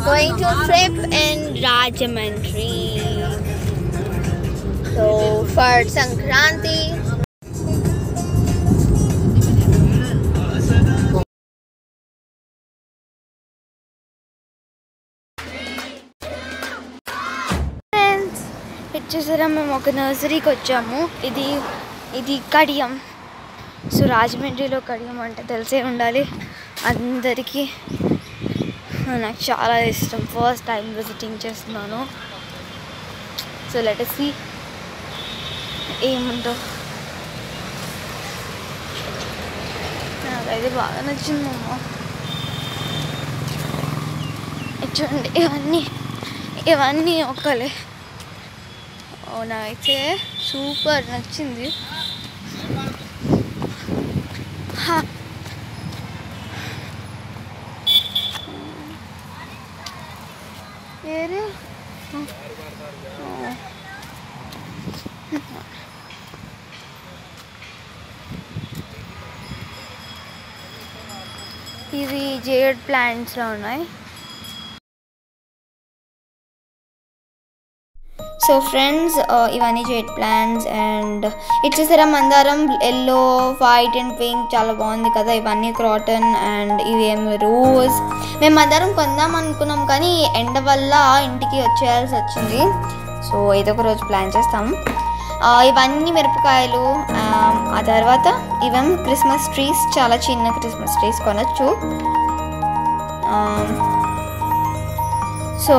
going to trip in Rajamandry. So for Sankranti, friends వచ్చేసరా మేము ఒక నర్సరీకి వచ్చాము ఇది ఇది కడియం సో రాజమండ్రిలో కడియం అంటే తెలిసే ఉండాలి అందరికీ నాకు చాలా ఇష్టం ఫస్ట్ టైం విజిటింగ్ చేస్తున్నాను సో లెట్ సి ఏముందో నాకైతే బాగా నచ్చిందమ్మా ఇది చూడండి ఇవన్నీ ఇవన్నీ ఒకలే ఓ నాకైతే సూపర్ నచ్చింది హా. ఏరే ఓ. ఇవి జేడ్ ప్లాంట్స్లో ఉన్నాయి సో ఫ్రెండ్స్ ఇవన్నీ జెడ్ ప్లాంట్స్ అండ్ ఇచ్చేసారా మందారం ఎల్లో వైట్ అండ్ పింక్ చాలా బాగుంది కదా ఇవన్నీ క్రాటన్ అండ్ ఇవేమి రోజ్ మేము మందారం కొందాం అనుకున్నాం కానీ ఎండ వల్ల ఇంటికి వచ్చేయాల్సి వచ్చింది సో ఏదో ఒక రోజు ప్లాన్ చేస్తాం ఆ, ఇవన్నీ మిరపకాయలు ఆ, ఆ తర్వాత ఇవేం క్రిస్మస్ ట్రీస్ చాలా చిన్న క్రిస్మస్ ట్రీస్ కొనచ్చు ఆ, సో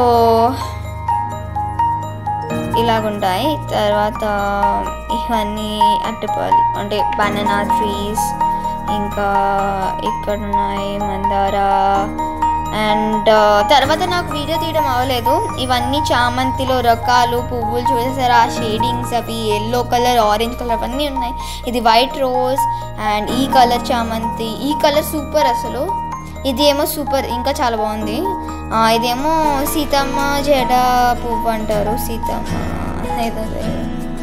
ఇలాగుంటాయి తర్వాత ఇవన్నీ అరటిపళ్ళు అంటే బనానా ట్రీస్ ఇంకా ఇక్కడ ఉన్నాయి మందార అండ్ తర్వాత నాకు వీడియో తీయడం అవ్వలేదు ఇవన్నీ చామంతిలో రకాలు పువ్వులు చూసేసారు ఆ షేడింగ్స్ అవి ఎల్లో కలర్ ఆరెంజ్ కలర్ అవన్నీ ఉన్నాయి ఇది వైట్ రోజ్ అండ్ ఈ కలర్ చామంతి ఈ కలర్ సూపర్ అసలు ఇది ఏమో సూపర్ ఇంకా చాలా బాగుంది ఆ, ఇదేమో సీతమ్మ జడ పువ్వు అంటారు సీతమ్మ ఏదో తెలియదు.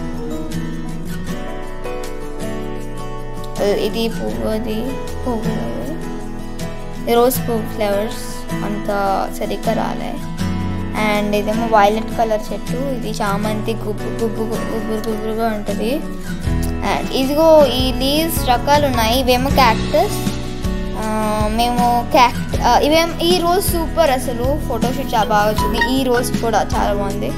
ఇది పువ్వు అది పువ్వు రోజ్ పువ్వు ఫ్లవర్స్ అంత సరిగ్గా రాలే అండ్ ఇదేమో వైలెట్ కలర్ చెట్టు ఇది చామంతి గుబ్బు గుబ్బు గుబ్బురు గుబ్బురుగా ఉంటుంది అండ్ ఇదిగో ఈ లీవ్స్ రకాలు ఉన్నాయి ఇవేమో క్యాక్టస్ మేము క్యాక్ట్ ఇవేం ఈ రోజ్ సూపర్ అసలు ఫోటోషూట్ చాలా బాగా వచ్చింది ఈ రోజ్ కూడా చాలా బాగుంది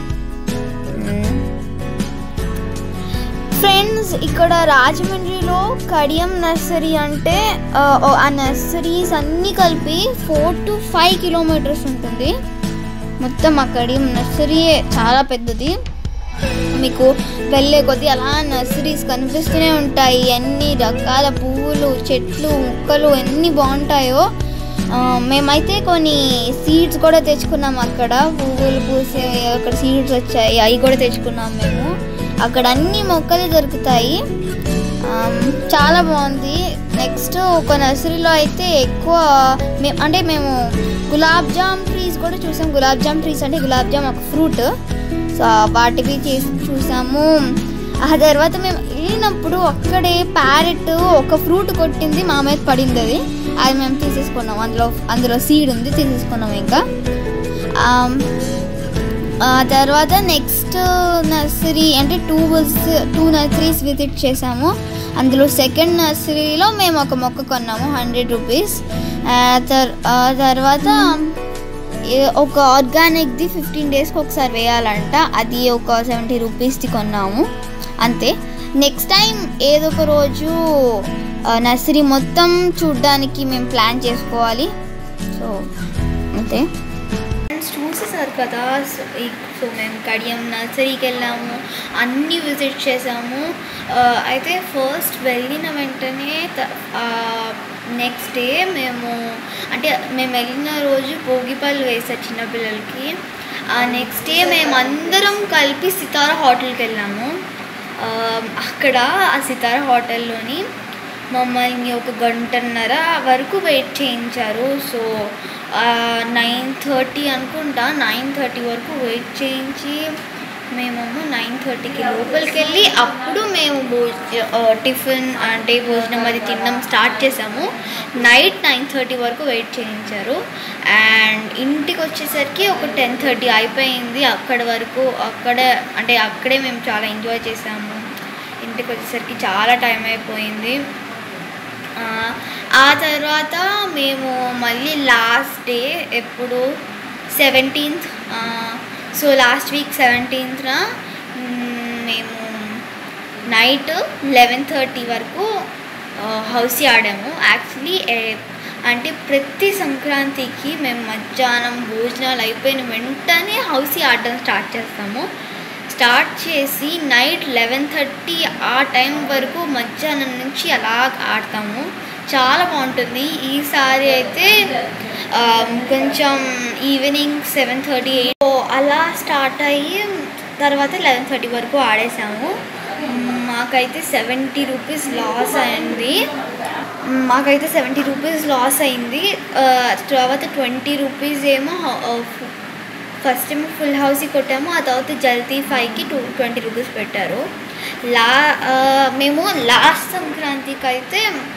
ఫ్రెండ్స్ ఇక్కడ రాజమండ్రిలో కడియం నర్సరీ అంటే ఆ, ఓ- ఆ నర్సరీస్ అన్నీ కలిపి ఫోర్ టు ఫైవ్ కిలోమీటర్స్ ఉంటుంది మొత్తం ఆ కడియం నర్సరీయే చాలా పెద్దది మీకు వెళ్ళే కొద్దీ అలా నర్సరీస్ కనిపిస్తూనే ఉంటాయి ఎన్ని రకాల పువ్వులు చెట్లు మొక్కలు ఎన్ని బాగుంటాయో ఆ, మేమైతే కొన్ని సీడ్స్ కూడా తెచ్చుకున్నాం అక్కడ పువ్వులు పూసే అక్కడ సీడ్స్ వచ్చాయి అవి కూడా తెచ్చుకున్నాం మేము అక్కడ అన్ని మొక్కలు దొరుకుతాయి ఆమ్, చాలా బాగుంది నెక్స్ట్ ఒక నర్సరీలో అయితే ఎక్కువ మే- అంటే మేము గులాబ్ జామ్ ట్రీస్ కూడా చూసాం గులాబ్ జామ్ ట్రీస్ అంటే గులాబ్ జామ్ ఒక ఫ్రూట్ సో వాటివి చేసి చూసాము ఆ తర్వాత మేము వెళ్ళినప్పుడు అక్కడే ప్యారెట్ ఒక ఫ్రూట్ కొట్టింది మా మీద పడింది అది అది మేము తీసేసుకున్నాం అందులో అందులో సీడ్ ఉంది తీసేసుకున్నాం ఇంకా ఆమ్, ఆ తర్వాత నెక్స్ట్ నర్సరీ అంటే టూ టూ నర్సరీస్ విజిట్ చేసాము అందులో సెకండ్ నర్సరీలో మేము ఒక మొక్క కొన్నాము హండ్రెడ్ రూపీస్ తర్వాత ఏ- ఒక ఆర్గానిక్ది ఫిఫ్టీన్ డేస్కి ఒకసారి వేయాలంట అది ఒక సెవెంటీ రూపీస్ది కొన్నాము అంతే నెక్స్ట్ టైం ఏదో ఒక రోజు నర్సరీ మొత్తం చూడడానికి మేము ప్లాన్ చేసుకోవాలి సో అంతే ఫ్రెండ్స్ చూసేసారు కదా సో ఈ- సో మేము కడియం నర్సరీకి వెళ్ళాము అన్నీ విజిట్ చేసాము ఆ, అయితే ఫస్ట్ వెళ్ళిన వెంటనే నెక్స్ట్ డే మేము అంటే మేము వెళ్ళిన రోజు భోగిపళ్ళు వేసారు చిన్నపిల్లలకి ఆ నెక్స్ట్ డే మేము అందరం కలిపి సితారా హోటల్కి వెళ్ళాము ఆ, అక్కడ ఆ సితారా హోటల్లోని మమ్మల్ని ఒక గంటన్నర వరకు వెయిట్ చేయించారు సో నైన్ థర్టీ అనుకుంటా నైన్ థర్టీ వరకు వెయిట్ చేయించి మేమేమో నైన్ థర్టీకి లోపలికి వెళ్ళి అప్పుడు మేము భోజ ఆ, టిఫిన్ అంటే భోజనం అది తినడం స్టార్ట్ చేసాము నైట్ నైన్ థర్టీ వరకు వెయిట్ చేయించారు అండ్ ఇంటికి వచ్చేసరికి ఒక టెన్ థర్టీ అయిపోయింది అక్కడ వరకు అక్కడే అంటే అక్కడే మేము చాలా ఎంజాయ్ చేసాము ఇంటికి వచ్చేసరికి చాలా టైం అయిపోయింది ఆ, ఆ తర్వాత మేము మళ్ళీ లాస్ట్ డే ఎప్పుడు సెవెంటీన్త్ సో లాస్ట్ వీక్ సెవెంటీన్త్న మేము నైట్ లెవెన్ థర్టీ వరకు హౌసీ ఆడాము యాక్చువల్లీ అంటే ప్రతి సంక్రాంతికి మేము మధ్యాహ్నం భోజనాలు అయిపోయిన వెంటనే హౌసీ ఆడడం స్టార్ట్ చేస్తాము స్టార్ట్ చేసి నైట్ లెవెన్ థర్టీ ఆ టైం వరకు మధ్యాహ్నం నుంచి అలా ఆడతాము చాలా బాగుంటుంది ఈసారి అయితే ఆ, కొంచెం ఈవినింగ్ సెవెన్ థర్టీ ఎయిట్ అలా స్టార్ట్ అయ్యి తర్వాత లెవెన్ థర్టీ వరకు ఆడేసాము మ్, మాకైతే సెవెంటీ రూపీస్ లాస్ అయింది మ్, మాకైతే సెవెంటీ రూపీస్ లాస్ అయింది ఆ, తర్వాత ట్వంటీ రూపీస్ ఏమో ఫస్ట్ ఏమో ఫుల్ హౌస్ కొట్టాము ఆ తర్వాత జల్దీ ఫైవ్కి టూ ట్వంటీ రూపీస్ పెట్టారు లా ఆ, మేము లాస్ట్ సంక్రాంతికి అయితే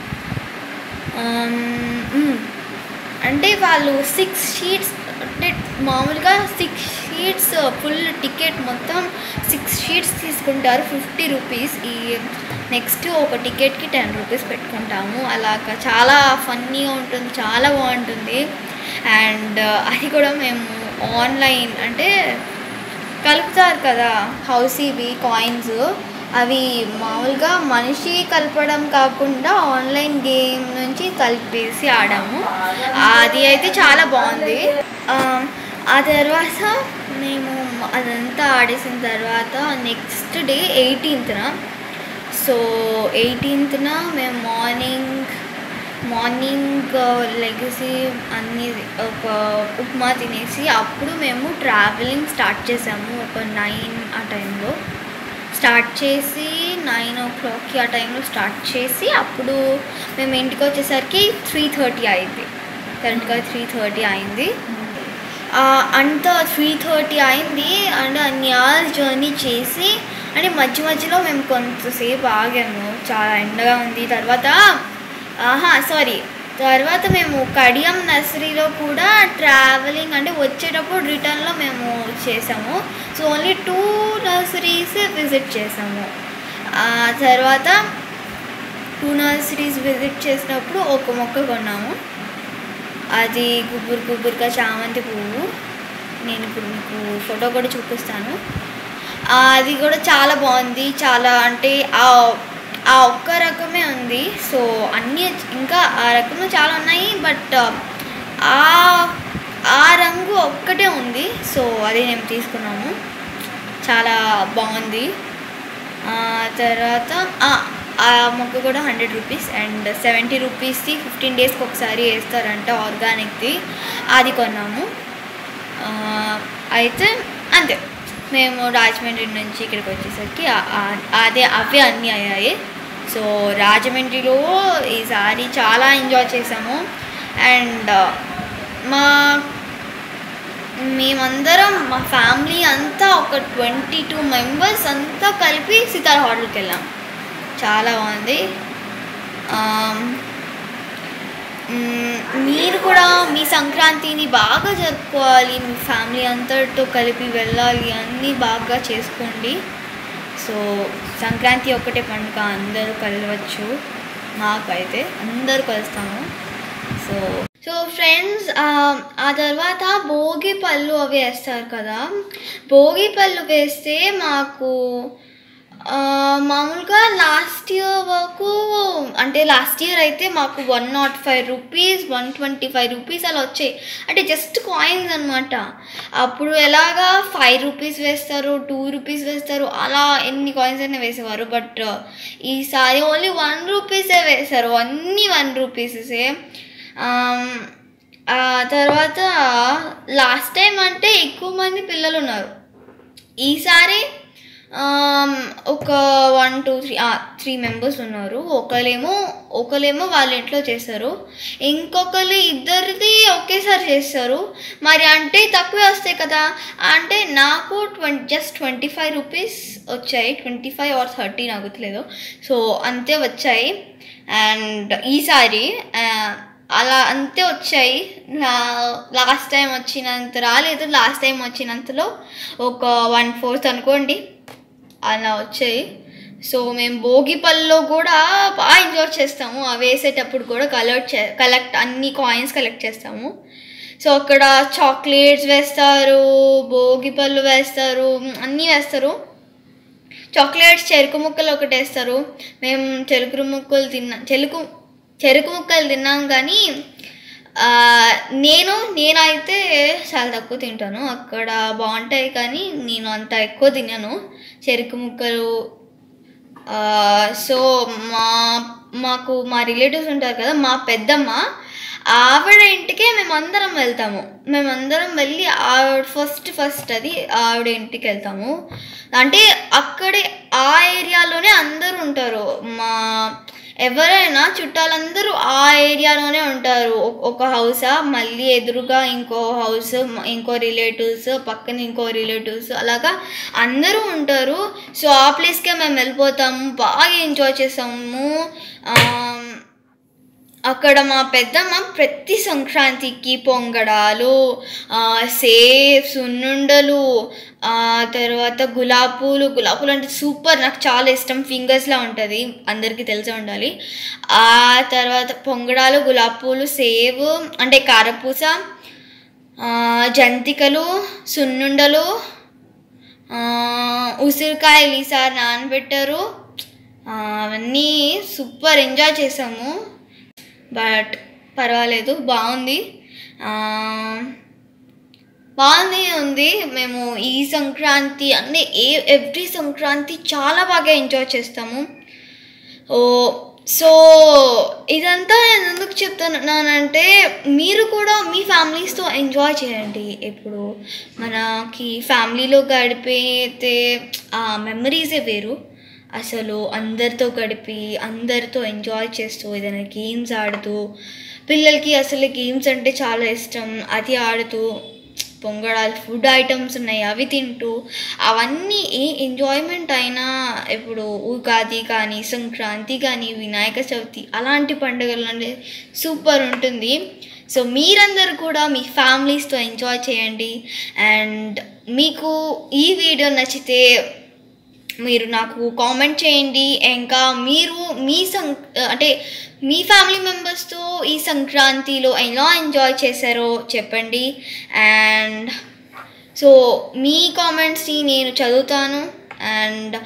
ఆమ్, మ్, అంటే వాళ్ళు సిక్స్ షీట్స్ అంటే మామూలుగా సిక్స్ షీట్స్ ఫుల్ టికెట్ మొత్తం సిక్స్ షీట్స్ తీసుకుంటారు ఫిఫ్టీ రూపీస్ ఈ నెక్స్ట్ ఒక టికెట్కి టెన్ రూపీస్ పెట్టుకుంటాము అలాగా చాలా ఫన్నీగా ఉంటుంది చాలా బాగుంటుంది అండ్ అది కూడా మేము ఆన్లైన్ అంటే కలుపుతారు కదా హౌస్ ఇవి కాయిన్స్ అవి మామూలుగా మనిషి కలపడం కాకుండా ఆన్లైన్ గేమ్ నుంచి కలిపేసి ఆడాము అది అయితే చాలా బాగుంది ఆ, ఆ తర్వాత మేము అదంతా ఆడేసిన తర్వాత నెక్స్ట్ డే ఎయిటీన్త్న సో ఎయిటీన్త్న మేము మార్నింగ్ మార్నింగ్ లెగసి అన్ని ఒక ఉప్మా తినేసి అప్పుడు మేము ట్రావెలింగ్ స్టార్ట్ చేసాము ఒక నైన్ ఆ టైంలో స్టార్ట్ చేసి నైన్ ఓ క్లాక్కి ఆ టైంలో స్టార్ట్ చేసి అప్పుడు మేము ఇంటికి వచ్చేసరికి త్రీ థర్టీ అయింది కరెక్ట్గా త్రీ థర్టీ అయింది ఆ, అంత త్రీ థర్టీ అయింది అండ్ అన్ని అవర్స్ జర్నీ చేసి అంటే మధ్య మధ్యలో మేము కొంతసేపు ఆగాము చాలా ఎండగా ఉంది తర్వాత ఆహా సారీ తర్వాత మేము కడియం నర్సరీలో కూడా ట్రావెలింగ్ అంటే వచ్చేటప్పుడు రిటర్న్లో మేము చేసాము so only two nurseries visit చేసాము ఆ తర్వాత టూ నర్సరీస్ విజిట్ చేసినప్పుడు ఒక మొక్క కొన్నాము అది గుబురు గుబురుగా చామంతి పువ్వు నేను ఇప్పుడు మీకు ఫోటో కూడా చూపిస్తాను ఆ, అది కూడా చాలా బాగుంది చాలా అంటే ఆ ఆ ఒక్క రకమే ఉంది సో అన్నీ ఇంకా ఆ రకంలో చాలా ఉన్నాయి బట్ ఆ ఆ రంగు ఒక్కటే ఉంది సో అది మేము తీసుకున్నాము చాలా బాగుంది ఆ తర్వాత ఆ, ఆ మొక్క కూడా హండ్రెడ్ రూపీస్ అండ్ సెవెంటీ రూపీస్ది ఫిఫ్టీన్ డేస్కి ఒకసారి వేస్తారంట ఆర్గానిక్ది అది కొన్నాము ఆ, అయితే అంతే మేము రాజమండ్రి నుంచి ఇక్కడికి వచ్చేసరికి ఆ- ఆ- అదే అవే అన్నీ అయ్యాయి సో రాజమండ్రిలో ఈసారి చాలా ఎంజాయ్ చేసాము అండ్ మా మేమందరం మా ఫ్యామిలీ అంతా ఒక ట్వంటీ టూ మెంబర్స్ అంతా కలిపి సితార్ హోటల్కి వెళ్ళాం చాలా బాగుంది ఆమ్, మ్, మీరు కూడా మీ సంక్రాంతిని బాగా జరుపుకోవాలి మీ ఫ్యామిలీ అంతటితో కలిపి వెళ్ళాలి అన్నీ బాగా చేసుకోండి సో సంక్రాంతి ఒక్కటే పండుగ అందరూ కలవచ్చు మాకైతే అందరూ కలుస్తాము సో సో ఫ్రెండ్స్ ఆ తర్వాత భోగి పళ్ళు అవి వేస్తారు కదా భోగి పళ్ళు వేస్తే మాకు ఆ, మామూలుగా లాస్ట్ ఇయర్ వరకు అంటే లాస్ట్ ఇయర్ అయితే మాకు one not five rupees one twenty five rupees అలా వచ్చాయి అంటే జస్ట్ కాయిన్స్ అనమాట అప్పుడు ఎలాగా ఫైవ్ రూపీస్ వేస్తారు టూ రూపీస్ వేస్తారు అలా ఎన్ని కాయిన్స్ అయినా వేసేవారు బట్ ఈసారి ఓన్లీ వన్ రూపీసే వేశారు అన్నీ వన్ రూపీసే ఆ తర్వాత లాస్ట్ టైం అంటే ఎక్కువ మంది పిల్లలు ఉన్నారు ఈసారి ఆమ్, ఒక one two three three members ఉన్నారు ఒకరేమో ఒకరేమో వాళ్ళ ఇంట్లో చేస్తారు ఇంకొకరు ఇద్దరిది ఒకేసారి చేస్తారు మరి అంటే తక్కువే వస్తాయి కదా అంటే నాకు twenty just twenty five rupees వచ్చాయి ట్వంటీ ఫైవ్ ఆర్ థర్టీ నాకు గుర్తులేదు సో అంతే వచ్చాయి అండ్ ఈసారి ఆ, అలా అంతే వచ్చాయి లాస్ట్ టైం వచ్చినంత రాలేదు లాస్ట్ టైం వచ్చినంతలో ఒక వన్ ఫోర్త్ అనుకోండి అలా వచ్చాయి సో మేము భోగిపల్లిలో కూడా బాగా ఎంజాయ్ చేస్తాము అవి వేసేటప్పుడు కూడా కలెక్ట్ చే కలెక్ట్ అన్ని కాయిన్స్ కలెక్ట్ చేస్తాము సో అక్కడ చాక్లెట్స్ వేస్తారు భోగిపళ్ళు వేస్తారు అన్నీ వేస్తారు చాక్లెట్స్ చెరుకు ముక్కలు ఒకటి వేస్తారు మేము చెరుకు ముక్కలు తిన్నా చెరుకు చెరుకు ముక్కలు తిన్నాం కానీ ఆ, నేను నేనైతే చాలా తక్కువ తింటాను అక్కడ బాగుంటాయి కానీ నేను అంత ఎక్కువ తిన్నాను చెరుకు ముక్కలు ఆ, సో మా మాకు మా రిలేటివ్స్ ఉంటారు కదా మా పెద్దమ్మ ఆవిడ ఇంటికే మేమందరం వెళ్తాము మేమందరం వెళ్ళి ఆవిడ ఫస్ట్ ఫస్ట్ అది ఆవిడ ఇంటికి వెళ్తాము అంటే అక్కడే ఆ ఏరియాలోనే అందరూ ఉంటారు మా ఎవరైనా చుట్టాలందరూ ఆ ఏరియాలోనే ఉంటారు ఒ- ఒక హౌసా మళ్ళీ ఎదురుగా ఇంకో హౌస్ మ- ఇంకో రిలేటివ్స్ పక్కన ఇంకో రిలేటివ్స్ అలాగా అందరూ ఉంటారు సో ఆ ప్లేస్కే మేము వెళ్ళిపోతాము బాగా ఎంజాయ్ చేస్తాము ఆమ్, అక్కడ మా పెద్దమ్మ ప్రతి సంక్రాంతికి పొంగడాలు ఆ, సేవ్ సున్నుండలు ఆ, తర్వాత గులాబ్ పూలు గులాబ్ పూలు అంటే సూపర్ నాకు చాలా ఇష్టం ఫింగర్స్లా ఉంటుంది అందరికీ తెలిసే ఉండాలి ఆ తర్వాత పొంగడాలు గులాబ్ పూలు సేవ్ అంటే కారపూస ఆ, జంతికలు సున్నుండలు ఆ, ఉసిరికాయలు ఈసారి నానబెట్టారు ఆ, అవన్నీ సూపర్ ఎంజాయ్ చేసాము బట్ పర్వాలేదు బాగుంది ఆ, బాగుంది ఉంది మేము ఈ సంక్రాంతి అన్ని ఏ ఎవ్రీ సంక్రాంతి చాలా బాగా ఎంజాయ్ చేస్తాము ఓ సో ఇదంతా నేను ఎందుకు చెప్తున్నానంటే మీరు కూడా మీ ఫ్యామిలీస్తో ఎంజాయ్ చేయండి ఇప్పుడు మనకి ఫ్యామిలీలో గడిపితే ఆ మెమరీసే వేరు అసలు అందరితో గడిపి అందరితో ఎంజాయ్ చేస్తూ ఏదైనా గేమ్స్ ఆడుతూ పిల్లలకి అసలు గేమ్స్ అంటే చాలా ఇష్టం అది ఆడుతూ పొంగడాలు ఫుడ్ ఐటమ్స్ ఉన్నాయి అవి తింటూ అవన్నీ ఏ ఎంజాయ్మెంట్ అయినా ఇప్పుడు ఉగాది కానీ సంక్రాంతి కానీ వినాయక చవితి అలాంటి పండుగలు అంటే సూపర్ ఉంటుంది సో మీరందరూ కూడా మీ ఫ్యామిలీస్తో ఎంజాయ్ చేయండి అండ్ మీకు ఈ వీడియో నచ్చితే మీరు నాకు కామెంట్ చేయండి ఇంకా మీరు మీ సం అంటే మీ ఫ్యామిలీ మెంబర్స్తో ఈ సంక్రాంతిలో ఎలా ఎంజాయ్ చేశారో చెప్పండి అండ్ సో మీ కామెంట్స్ని నేను చదువుతాను అండ్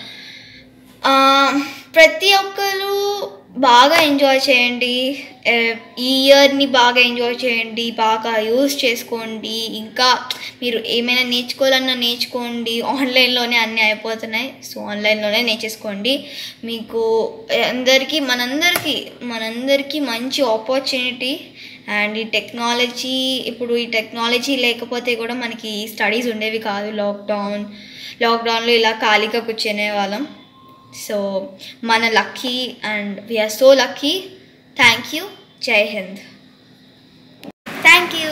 ప్రతి ఒక్కరు బాగా ఎంజాయ్ చేయండి ఏ, ఈ ఇయర్ని బాగా ఎంజాయ్ చేయండి బాగా యూస్ చేసుకోండి ఇంకా మీరు ఏమైనా నేర్చుకోవాలన్నా నేర్చుకోండి ఆన్లైన్లోనే అన్నీ అయిపోతున్నాయి సో ఆన్లైన్లోనే నేర్చేసుకోండి మీకు అందరికీ మనందరికీ మనందరికీ మంచి ఆపర్చునిటీ అండ్ ఈ టెక్నాలజీ ఇప్పుడు ఈ టెక్నాలజీ లేకపోతే కూడా మనకి స్టడీస్ ఉండేవి కాదు లాక్డౌన్ లాక్డౌన్లో ఇలా ఖాళీగా కూర్చునే వాళ్ళం సో మన lucky and we're so lucky thank you Jai Hind thank you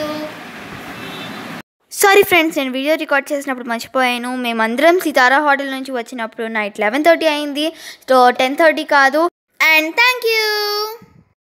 sorry friends నేను వీడియో రికార్డ్ చేసినప్పుడు మర్చిపోయాను మేమందరం సితారా హోటల్ నుంచి వచ్చినప్పుడు నైట్ లెవెన్ థర్టీ అయింది సో టెన్ థర్టీ కాదు అండ్ థ్యాంక్ యూ